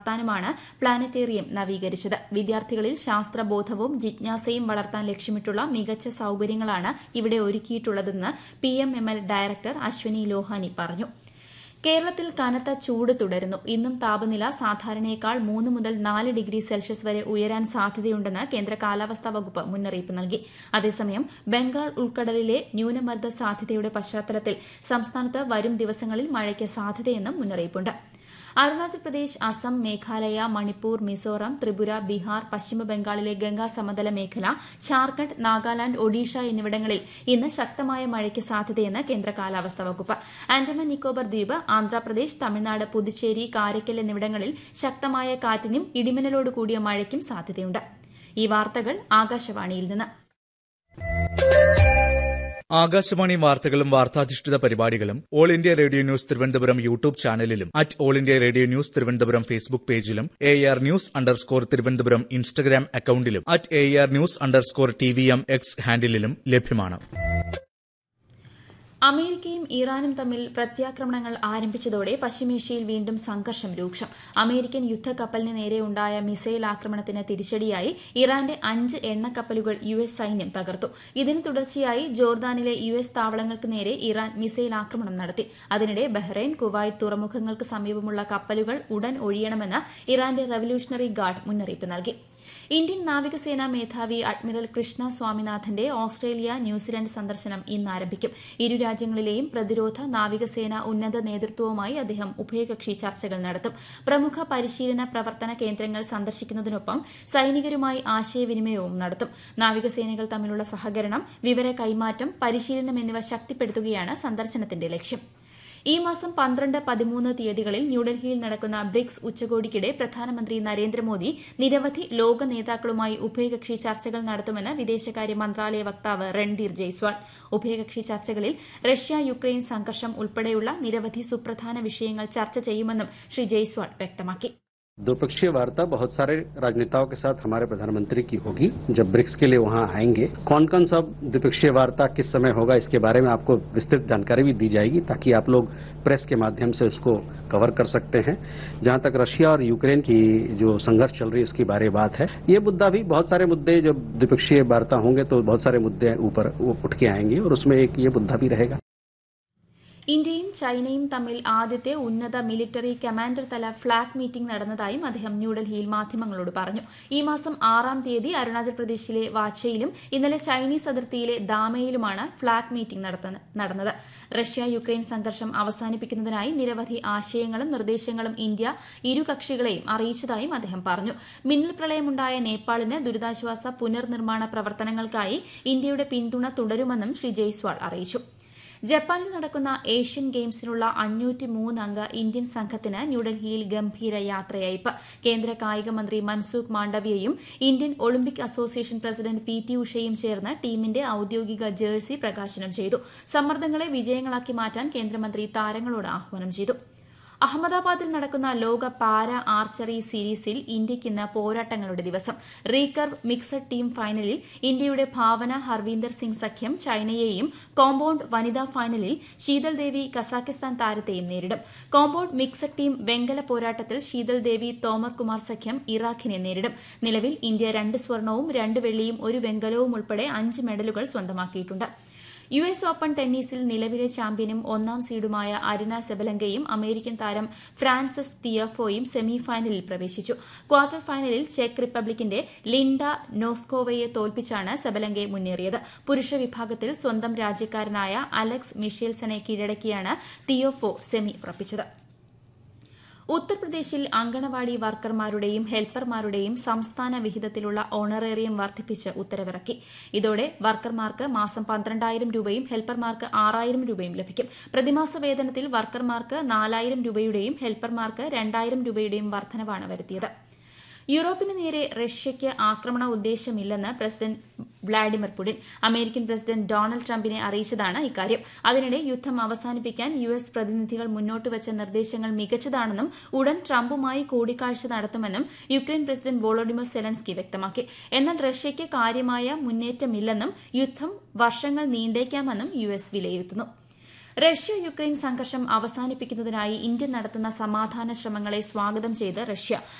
നടത്താനുമാണ് planetarium നവീകരിച്ചത് വിദ്യാർത്ഥികളിൽ ശാസ്ത്രബോധവും ജിജ്ഞാസയും വളർത്താൻ ലക്ഷ്യമിട്ടുള്ള മികച്ച സൌകര്യങ്ങളാണ് ഇവിടെ ഒരുക്കിയിട്ടുള്ളതെന്ന് P M M L director Ashwani Lohani പറഞ്ഞു കേരളത്തിൽ കനത്ത ചൂട് തുടരുന്നു ഇന്നും താപനില സാധാരണയേക്കാൾ മൂന്ന് മുതൽ നാല് ഡിഗ്രി സെൽഷ്യസ് വരെ ഉയരാൻ സാധ്യതയുണ്ടെന്ന് കേന്ദ്ര കാലാവസ്ഥാ വകുപ്പ് മുന്നറിയിപ്പ് നൽകി അതേസമയം ബംഗാൾ ഉൾക്കടലിലെ ന്യൂനമർദ്ദ സാധ്യതയുടെ പശ്ചാത്തലത്തിൽ സംസ്ഥാനത്ത് വരും ദിവസങ്ങളിൽ മഴയ്ക്ക് സാധ്യതയെന്നും മുന്നറിയിപ്പുണ്ട് അരുണാചൽ പ്രദേശ് അസം മേഘാലയ മണിപ്പൂർ മിസോറാം ത്രിപുര ബീഹാർ പശ്ചിമബംഗാളിലെ ഗംഗാ സമതല മേഖല ഝാർഖണ്ഡ് നാഗാലാന്റ് ഒഡീഷ എന്നിവിടങ്ങളിൽ ഇന്ന് ശക്തമായ മഴയ്ക്ക് സാധ്യതയെന്ന് കേന്ദ്ര കാലാവസ്ഥാ വകുപ്പ് ആൻഡമാൻ നിക്കോബർ ദ്വീപ് ആന്ധ്രാപ്രദേശ് തമിഴ്നാട് പുതുച്ചേരി കാരയ്ക്കൽ എന്നിവിടങ്ങളിൽ ശക്തമായ കാറ്റിനും ഇടിമിന്നലോട് കൂടിയ മഴയ്ക്കും സാധ്യതയുണ്ട് ഈ വാർത്തകൾ ആകാശവാണിയിൽ നിന്ന് ആകാശവാണി വാർത്തകളും വാർത്താധിഷ്ഠിത പരിപാടികളും All India Radio News Thiruvananthapuram YouTube ചാനലിലും at All India Radio News Thiruvananthapuram Facebook പേജിലും A R news underscore Thiruvananthapuram Instagram അക്കൌണ്ടിലും at A R news underscore T V M X ഹാൻഡിലും ലഭ്യമാണ് അമേരിക്കയും ഇറാനും തമ്മിൽ പ്രത്യാക്രമണങ്ങൾ ആരംഭിച്ചതോടെ പശ്ചിമേഷ്യയിൽ വീണ്ടും സംഘർഷം രൂക്ഷം അമേരിക്കൻ യുദ്ധക്കപ്പലിന് നേരെയുണ്ടായ മിസൈൽ ആക്രമണത്തിന് തിരിച്ചടിയായി ഇറാന്റെ അഞ്ച് എണ്ണക്കപ്പലുകൾ യു എസ് സൈന്യം തകർത്തു ഇതിന് തുടർച്ചയായി ജോർദാനിലെ യു എസ് താവളങ്ങൾക്ക് നേരെ ഇറാൻ മിസൈൽ ആക്രമണം നടത്തി അതിനിടെ ബഹ്റൈൻ കുവൈറ്റ് തുറമുഖങ്ങൾക്ക് സമീപമുള്ള കപ്പലുകൾ ഉടൻ ഒഴിയണമെന്ന് ഇറാന്റെ റവല്യൂഷണറി ഗാർഡ് മുന്നറിയിപ്പ് നൽകി ഇന്ത്യൻ നാവികസേനാ മേധാവി അഡ്മിറൽ കൃഷ്ണ സ്വാമിനാഥന്റെ ഓസ്ട്രേലിയ ന്യൂസിലൻഡ് സന്ദർശനം ഇന്ന് ആരംഭിക്കും ഇരു രാജ്യങ്ങളിലെയും പ്രതിരോധ നാവികസേന ഉന്നത നേതൃത്വവുമായി അദ്ദേഹം ഉഭയകക്ഷി ചർച്ചകൾ നടത്തും പ്രമുഖ പരിശീലന പ്രവർത്തന കേന്ദ്രങ്ങൾ സന്ദർശിക്കുന്നതിനൊപ്പം സൈനികരുമായി ആശയവിനിമയവും നടത്തും നാവികസേനകൾ തമ്മിലുള്ള സഹകരണം വിവര കൈമാറ്റം പരിശീലനം എന്നിവ ശക്തിപ്പെടുത്തുകയാണ് സന്ദർശനത്തിന്റെ ലക്ഷ്യം ഈ മാസം പന്ത്രണ്ട് പതിമൂന്ന് തീയതികളിൽ ന്യൂഡൽഹിയിൽ നടക്കുന്ന ബ്രിക്സ് ഉച്ചകോടിക്കിടെ പ്രധാനമന്ത്രി നരേന്ദ്രമോദി നിരവധി ലോക നേതാക്കളുമായി ഉഭയകക്ഷി ചർച്ചകൾ നടത്തുമെന്ന് വിദേശകാര്യ മന്ത്രാലയ വക്താവ് രൺധീർ ജയ്സ്വാൾ ഉഭയകക്ഷി ചർച്ചകളിൽ റഷ്യ യുക്രൈൻ സംഘർഷം ഉൾപ്പെടെയുള്ള നിരവധി സുപ്രധാന വിഷയങ്ങൾ ചർച്ച ചെയ്യുമെന്നും ശ്രീ ജയ്സ്വാൾ വ്യക്തമാക്കി द्विपक्षीय वार्ता बहुत सारे राजनेताओं के साथ हमारे प्रधानमंत्री की होगी जब ब्रिक्स के लिए वहां आएंगे कौन कौन सा द्विपक्षीय वार्ता किस समय होगा इसके बारे में आपको विस्तृत जानकारी भी दी जाएगी ताकि आप लोग प्रेस के माध्यम से उसको कवर कर सकते हैं जहां तक रशिया और यूक्रेन की जो संघर्ष चल रही है उसकी बारे बात है ये मुद्दा भी बहुत सारे मुद्दे जब द्विपक्षीय वार्ता होंगे तो बहुत सारे मुद्दे ऊपर उठ के आएंगे और उसमें एक ये मुद्दा भी रहेगा ഇന്ത്യയും ചൈനയും തമ്മിൽ ആദ്യത്തെ ഉന്നത മിലിറ്ററി കമാൻഡർ തല ഫ്ളാഗ് മീറ്റിംഗ് നടന്നതായും അദ്ദേഹം ന്യൂഡൽഹിയിൽ മാധ്യമങ്ങളോട് പറഞ്ഞു ഈ മാസം ആറാം തീയതി അരുണാചൽ പ്രദേശിലെ വാച്ചയിലും ഇന്നലെ ചൈനീസ് അതിർത്തിയിലെ ദാമയിലുമാണ് ഫ്ളാഗ് മീറ്റിംഗ് നടന്നത് റഷ്യ യുക്രൈൻ സംഘർഷം അവസാനിപ്പിക്കുന്നതിനായി നിരവധി ആശയങ്ങളും നിർദ്ദേശങ്ങളും ഇന്ത്യ ഇരു കക്ഷികളെയും അറിയിച്ചതായും അദ്ദേഹം പറഞ്ഞു മിന്നൽ പ്രളയമുണ്ടായ നേപ്പാളിന് ദുരിതാശ്വാസ പുനർനിർമ്മാണ പ്രവർത്തനങ്ങൾക്കായി ഇന്ത്യയുടെ പിന്തുണ തുടരുമെന്നും ശ്രീ ജയ്സ്വാൾ അറിയിച്ചു ജപ്പാനിൽ നടക്കുന്ന ഏഷ്യൻ ഗെയിംസിനുള്ള അഞ്ഞൂറ്റി അംഗ ഇന്ത്യൻ സംഘത്തിന് ന്യൂഡൽഹിയിൽ ഗംഭീര യാത്രയയപ്പ് കേന്ദ്ര കായിക മന്ത്രി മൻസൂഖ് മാണ്ഡവ്യയും Indian Olympic Association President P T ഉഷയും ചേർന്ന് ടീമിന്റെ ഔദ്യോഗിക ജേഴ്സി പ്രകാശനം ചെയ്തു സമ്മർദ്ദങ്ങളെ വിജയങ്ങളാക്കി മാറ്റാൻ കേന്ദ്രമന്ത്രി താരങ്ങളോട് ആഹ്വാനം ചെയ്തു അഹമ്മദാബാദിൽ നടക്കുന്ന ലോക പാര ആർച്ചറി സീരീസിൽ ഇന്ത്യയ്ക്ക് ഇന്ന് പോരാട്ടങ്ങളുടെ ദിവസം റീകർവ് മിക്സഡ് ടീം ഫൈനലിൽ ഇന്ത്യയുടെ ഭാവന ഹർവീന്ദർ സിംഗ് സഖ്യം ചൈനയെയും കോമ്പൌണ്ട് വനിതാ ഫൈനലിൽ ശീതൽ ദേവി കസാഖിസ്ഥാൻ താരത്തെയും നേരിടും കോമ്പൌണ്ട് മിക്സഡ് ടീം വെങ്കല പോരാട്ടത്തിൽ ശീതൽ ദേവി തോമർ കുമാർ സഖ്യം ഇറാഖിനെ നേരിടും നിലവിൽ ഇന്ത്യ രണ്ട് സ്വർണവും രണ്ട് വെള്ളിയും ഒരു വെങ്കലവും ഉൾപ്പെടെ അഞ്ച് മെഡലുകൾ സ്വന്തമാക്കിയിട്ടുണ്ട് യു എസ് ഓപ്പൺ ടെന്നീസിൽ നിലവിലെ ചാമ്പ്യനും ഒന്നാം സീഡുമായ അരിന സെബലങ്കയും അമേരിക്കൻ താരം ഫ്രാൻസിസ് തിയഫോയും സെമി ഫൈനലിൽ പ്രവേശിച്ചു ക്വാർട്ടർ ഫൈനലിൽ ചെക്ക് റിപ്പബ്ലിക്കിന്റെ ലിൻഡ നോസ്കോവയെ തോൽപ്പിച്ചാണ് സെബലങ്കെ മുന്നേറിയത് പുരുഷ വിഭാഗത്തിൽ സ്വന്തം രാജ്യക്കാരനായ അലക്സ് മിഷേൽസനെ കീഴടക്കിയാണ് തിയോഫോ സെമി ഉറപ്പിച്ചത് ഉത്തർപ്രദേശിൽ അങ്കണവാടി വർക്കർമാരുടെയും ഹെൽപ്പർമാരുടെയും സംസ്ഥാന വിഹിതത്തിലുള്ള ഓണറേറിയം വർദ്ധിപ്പിച്ച് ഉത്തരവിറക്കി ഇതോടെ വർക്കർമാർക്ക് മാസം പന്ത്രണ്ടായിരം രൂപയും ഹെൽപ്പർമാർക്ക് ആറായിരം രൂപയും ലഭിക്കും പ്രതിമാസ വേതനത്തിൽ വർക്കർമാർക്ക് നാലായിരം രൂപയുടെയും ഹെൽപ്പർമാർക്ക് രണ്ടായിരം രൂപയുടെയും വർധനവാണ് വരുത്തിയത് യൂറോപ്പിന് നേരെ റഷ്യയ്ക്ക് ആക്രമണ ഉദ്ദേശമില്ലെന്ന് president Vladimir Putin American president Donald ട്രംപിനെ അറിയിച്ചതാണ് ഇക്കാര്യം അതിനിടെ യുദ്ധം അവസാനിപ്പിക്കാൻ യു എസ് പ്രതിനിധികൾ മുന്നോട്ടുവച്ച നിർദ്ദേശങ്ങൾ മികച്ചതാണെന്നും ഉടൻ ട്രംപുമായി കൂടിക്കാഴ്ച നടത്തുമെന്നും യുക്രൈൻ പ്രസിഡന്റ് വോളോഡിമർ സെലൻസ്കി വ്യക്തമാക്കി എന്നാൽ റഷ്യയ്ക്ക് കാര്യമായ മുന്നേറ്റമില്ലെന്നും യുദ്ധം വർഷങ്ങൾ നീണ്ടേക്കാമെന്നും യു എസ് വിലയിരുത്തുന്നു റഷ്യ യുക്രൈൻ സംഘർഷം അവസാനിപ്പിക്കുന്നതിനായി ഇന്ത്യ നടത്തുന്ന സമാധാന ശ്രമങ്ങളെ സ്വാഗതം ചെയ്ത് റഷ്യ